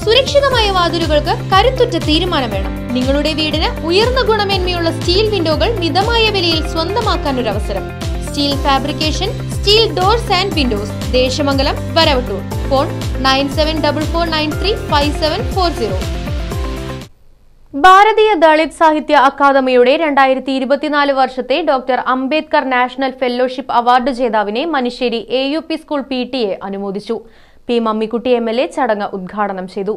സുരക്ഷിതമായ വാതിലുകൾക്ക് കരുത്തുറ്റ തീരുമാനം വേണം നിങ്ങളുടെ വീടിന് ഉയർന്ന ഗുണമേന്മയുള്ള സ്റ്റീൽ വിൻഡോകൾ മിതമായ വിലയിൽ സ്വന്തമാക്കാൻ ഒരു അവസരം steel fabrication steel doors and windows Desamangalam Varavattoor phone nine seven double four nine three five seven four zero Bharatiya Dalit Sahitya അക്കാദമിയുടെ രണ്ടായിരത്തി ഇരുപത്തിനാല് വർഷത്തെ doctor Ambedkar national fellowship award ജേതാവിനെ Manusseri A U P school P T A അനുമോദിച്ചു P Mammikutty M L A ചടങ്ങ് ഉദ്ഘാടനം ചെയ്തു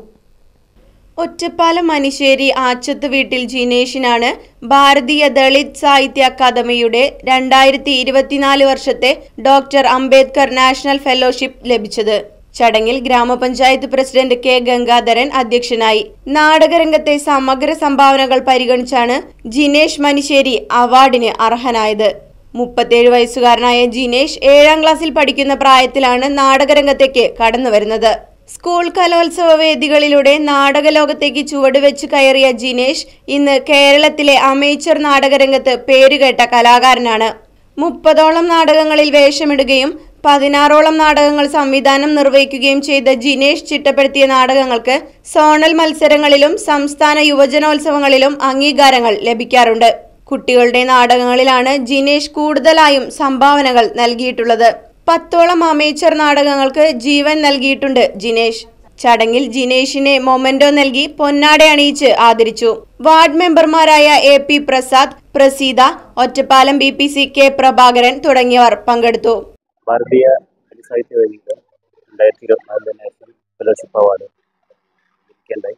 ഒറ്റപ്പാലം മനിശ്ശേരി ആച്ചത്ത് വീട്ടിൽ ജിനേഷിനാണ് ഭാരതീയ ദളിത് സാഹിത്യ അക്കാദമിയുടെ രണ്ടായിരത്തി ഇരുപത്തിനാല് വർഷത്തെ ഡോക്ടർ അംബേദ്കർ നാഷണൽ ഫെലോഷിപ്പ് ലഭിച്ചത് ചടങ്ങിൽ ഗ്രാമപഞ്ചായത്ത് പ്രസിഡന്റ് കെ ഗംഗാധരൻ അധ്യക്ഷനായി നാടകരംഗത്തെ സമഗ്ര സംഭാവനകൾ പരിഗണിച്ചാണ് ജിനേഷ് മനിശ്ശേരി അവാർഡിന് അർഹനായത് മുപ്പത്തേഴ് വയസ്സുകാരനായ ജിനേഷ് ഏഴാം ക്ലാസ്സിൽ പഠിക്കുന്ന പ്രായത്തിലാണ് നാടകരംഗത്തേക്ക് കടന്നുവരുന്നത് സ്കൂൾ കലോത്സവ വേദികളിലൂടെ നാടകലോകത്തേക്ക് ചുവടുവെച്ച് കയറിയ ജിനേഷ് ഇന്ന് കേരളത്തിലെ അമേച്ചർ നാടകരംഗത്ത് പേരുകേട്ട കലാകാരനാണ് മുപ്പതോളം നാടകങ്ങളിൽ വേഷമിടുകയും പതിനാറോളം നാടകങ്ങൾ സംവിധാനം നിർവഹിക്കുകയും ചെയ്ത ജിനേഷ് ചിട്ടപ്പെടുത്തിയ നാടകങ്ങൾക്ക് സോണൽ മത്സരങ്ങളിലും സംസ്ഥാന യുവജനോത്സവങ്ങളിലും അംഗീകാരങ്ങൾ ലഭിക്കാറുണ്ട് കുട്ടികളുടെ നാടകങ്ങളിലാണ് ജിനേഷ് കൂടുതലായും സംഭാവനകൾ നൽകിയിട്ടുള്ളത് പത്തോളം അമേച്ചർ നാടകങ്ങൾക്ക് ജീവൻ നൽകിയിട്ടുണ്ട് ജിനേഷ് ചടങ്ങിൽ ജിനേഷിനെ മൊമെന്റോ നൽകി പൊന്നാട അണിയിച്ച് ആദരിച്ചു വാർഡ് മെമ്പർമാരായ A P Prasad Praseetha Ottapalam B P C K Prabhakaran തുടങ്ങിയവർ പങ്കെടുത്തു ഭാരതീയ ദളിത് സാഹിത്യ വേദിയുടെ രണ്ടായിരത്തി ഇരുപത്തിനാലിലെ നാഷണൽ ഫെലോഷിപ്പ് അവാർഡ് ലഭിക്കേണ്ടായി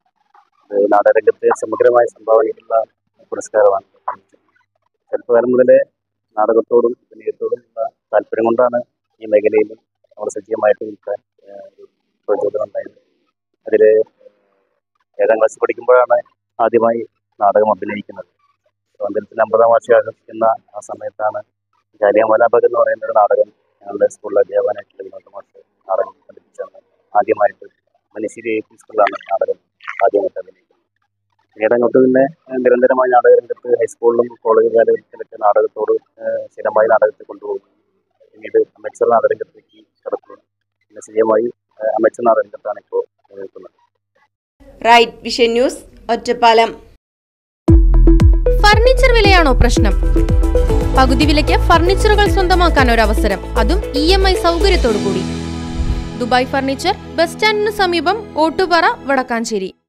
ഇത് നാടകരംഗത്തെ സമഗ്രമായ സംഭാവനയ്ക്കുള്ള പുരസ്കാരമാണ് ചെറുപ്പകാലം മുതലേ നാടകത്തോടും അഭിനയത്തോടും ഉള്ള താല്പര്യം കൊണ്ടാണ് ഈ മേഖലയിൽ നമ്മൾ സജീവമായിട്ട് നിൽക്കാൻ ഏഹ്, ഒരു പ്രചോദനം ഉണ്ടായത് അതിൽ ഏഴാം ക്ലാസ്സിൽ പഠിക്കുമ്പോഴാണ് ആദ്യമായി നാടകം അഭിനയിക്കുന്നത് സ്വാതന്ത്ര്യത്തിന് അമ്പതാം വാർഷികം ആഘോഷിക്കുന്ന ആ സമയത്താണ് ജാലിയൻവാലാബാഗ് എന്ന് പറയുന്ന ഒരു നാടകം ഞങ്ങളുടെ സ്കൂളിലെ അധ്യാപകനായിട്ടുള്ള വിനോദ മാസ്റ്റർ നാടകം പഠിപ്പിച്ചാണ് ആദ്യമായിട്ട് മനുഷ്യരി എ പി സ്കൂളിലാണ് നാടകം ആദ്യമായിട്ട് അഭിനയിക്കുന്നത് പിന്നീട് അങ്ങോട്ട് പിന്നെ ഏഹ്, നിരന്തരമായി നാടകരംഗത്ത് ഹൈസ്കൂളിലും കോളേജ് കാലഘട്ടത്തിലൊക്കെ നാടകത്തോട് ഏഹ്, സ്ഥിരമായി നാടകത്തെ കൊണ്ടുപോകും പിന്നീട് അമേച്ചർ നാടകരംഗത്തേക്ക് കടക്കുന്നു പിന്നെ സ്ഥിരമായി ഏഹ്, അമേച്ചർ നാടകരംഗത്താണ് ഇപ്പോൾ നിൽക്കുന്നത് right vision news Ottapalam furniture വിലയാണോ പ്രശ്നം പകുതി വിലയ്ക്ക് ഫർണിച്ചറുകൾ സ്വന്തമാക്കാൻ ഒരു അവസരം അതും ഇ എം ഐ സൗകര്യത്തോടു കൂടി ദുബായ് ഫർണിച്ചർ ബസ് സ്റ്റാൻഡിന് സമീപം ഓട്ടുപാറ വടക്കാഞ്ചേരി